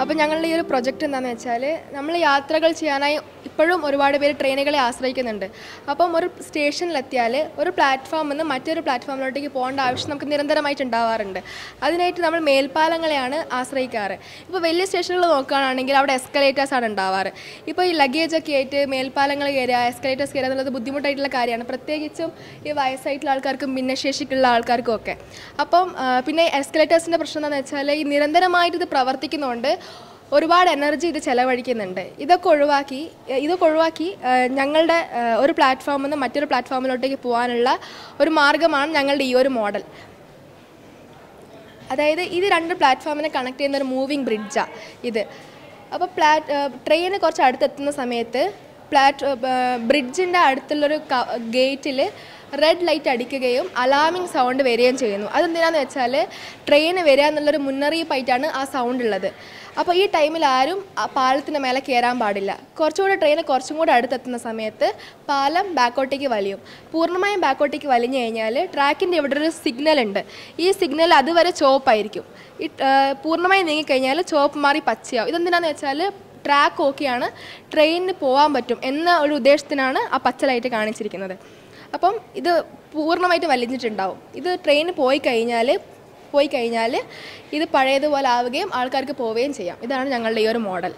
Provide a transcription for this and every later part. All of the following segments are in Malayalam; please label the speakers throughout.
Speaker 1: അപ്പോൾ ഞങ്ങളുടെ ഈ ഒരു പ്രൊജക്റ്റ് എന്താണെന്ന് വെച്ചാൽ നമ്മൾ യാത്രകൾ ചെയ്യാനായി ഇപ്പോഴും ഒരുപാട് പേര് ട്രെയിനുകളെ ആശ്രയിക്കുന്നുണ്ട് അപ്പം ഒരു സ്റ്റേഷനിലെത്തിയാൽ ഒരു പ്ലാറ്റ്ഫോമിൽ നിന്ന് മറ്റൊരു പ്ലാറ്റ്ഫോമിലോട്ടേക്ക് പോകേണ്ട ആവശ്യം നമുക്ക് നിരന്തരമായിട്ട് ഉണ്ടാവാറുണ്ട് അതിനായിട്ട് നമ്മൾ മേൽപ്പാലങ്ങളെയാണ് ആശ്രയിക്കാറ് ഇപ്പോൾ വലിയ സ്റ്റേഷനുകൾ നോക്കുകയാണെങ്കിൽ അവിടെ എസ്കലേറ്റേഴ്സ് ആണ് ഉണ്ടാവാറ് ഇപ്പോൾ ഈ ലഗേജ് ഒക്കെ ആയിട്ട് മേൽപ്പാലങ്ങൾ കയറുക എസ്കലേറ്റേഴ്സ് കയറുക എന്നുള്ളത് ബുദ്ധിമുട്ടായിട്ടുള്ള കാര്യമാണ് പ്രത്യേകിച്ചും ഈ വയസ്സായിട്ടുള്ള ആൾക്കാർക്കും ഭിന്നശേഷിക്കുള്ള ആൾക്കാർക്കും ഒക്കെ അപ്പം ആ, പിന്നെ എസ്കലേറ്റേഴ്സിൻ്റെ പ്രശ്നം എന്താണെന്ന് വെച്ചാൽ ഈ നിരന്തരമായിട്ട് ഇത് പ്രവർത്തിക്കുന്നതുകൊണ്ട് ഒരുപാട് എനർജി ഇത് ചെലവഴിക്കുന്നുണ്ട് ഇതൊക്കെ ഒഴിവാക്കി എ, ഇതൊക്കെ ഒഴിവാക്കി ആ, ഞങ്ങളുടെ ആ, ഒരു പ്ലാറ്റ്ഫോമിൽ നിന്ന് മറ്റൊരു പ്ലാറ്റ്ഫോമിലോട്ടേക്ക് പോകാനുള്ള ഒരു മാർഗ്ഗമാണ് ഞങ്ങളുടെ ഈ ഒരു മോഡൽ അതായത് ഇത് രണ്ട് പ്ലാറ്റ്ഫോമിനെ കണക്ട് ചെയ്യുന്ന ഒരു മൂവിങ് ബ്രിഡ്ജാണ് ഇത് അപ്പോൾ പ്ലാറ്റ് ട്രെയിന് കുറച്ച് അടുത്തെത്തുന്ന സമയത്ത് പ്ലാറ്റ് ബ്രിഡ്ജിൻ്റെ അടുത്തുള്ളൊരു ഗേറ്റിൽ റെഡ് ലൈറ്റ് അടിക്കുകയും അലാമിങ് സൗണ്ട് വരികയും ചെയ്യുന്നു അതെന്തിനാന്ന് വെച്ചാൽ ട്രെയിന് വരിക എന്നുള്ളൊരു മുന്നറിയിപ്പായിട്ടാണ് ആ സൗണ്ട് ഉള്ളത് അപ്പോൾ ഈ ടൈമിൽ ആരും ആ പാലത്തിന് മേലെ കയറാൻ പാടില്ല കുറച്ചുകൂടെ ട്രെയിൻ കുറച്ചും കൂടെ അടുത്തെത്തുന്ന സമയത്ത് പാലം ബാക്കോട്ടേക്ക് വലിയും പൂർണ്ണമായും ബാക്കോട്ടേക്ക് വലിഞ്ഞു കഴിഞ്ഞാൽ ട്രാക്കിൻ്റെ ഇവിടെ ഒരു സിഗ്നൽ ഉണ്ട് ഈ സിഗ്നൽ അതുവരെ ചുവപ്പായിരിക്കും ഈ ആ, പൂർണ്ണമായും നീങ്ങിക്കഴിഞ്ഞാൽ ചുവപ്പ് മാറി പച്ചയാവും ഇതെന്തിനാന്ന് വെച്ചാൽ ട്രാക്ക് ഓക്കെയാണ് ട്രെയിനിന് പോകാൻ പറ്റും എന്ന ഒരു ഉദ്ദേശത്തിനാണ് ആ പച്ച ലൈറ്റ് കാണിച്ചിരിക്കുന്നത് അപ്പം ഇത് പൂർണ്ണമായിട്ട് വലിഞ്ഞിട്ടുണ്ടാവും ഇത് ട്രെയിന് പോയി കഴിഞ്ഞാൽ പോയി കഴിഞ്ഞാൽ ഇത് പഴയതുപോലെ ആവുകയും ആൾക്കാർക്ക് പോവുകയും ചെയ്യാം ഇതാണ് ഞങ്ങളുടെ ഈ ഒരു മോഡൽ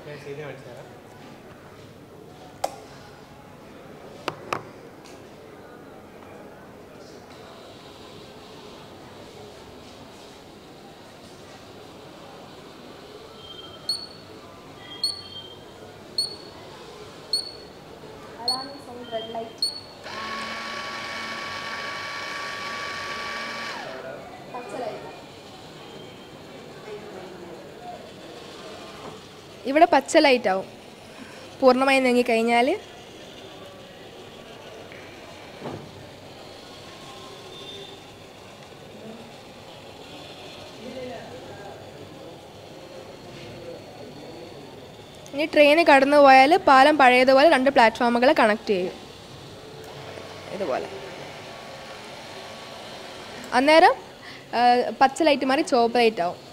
Speaker 1: ഇവിടെ പച്ച ലൈറ്റ് ആവും പൂർണ്ണമായി നീങ്ങി കഴിഞ്ഞാൽ ഇനി ട്രെയിന് കടന്നു പോയാൽ പാലം പഴയതുപോലെ രണ്ട് പ്ലാറ്റ്ഫോമുകളെ കണക്ട് ചെയ്യും ഇതുപോലെ അന്നേരം ആ, പച്ച ലൈറ്റ് മാറി ചുവപ്പ് ലൈറ്റ് ആവും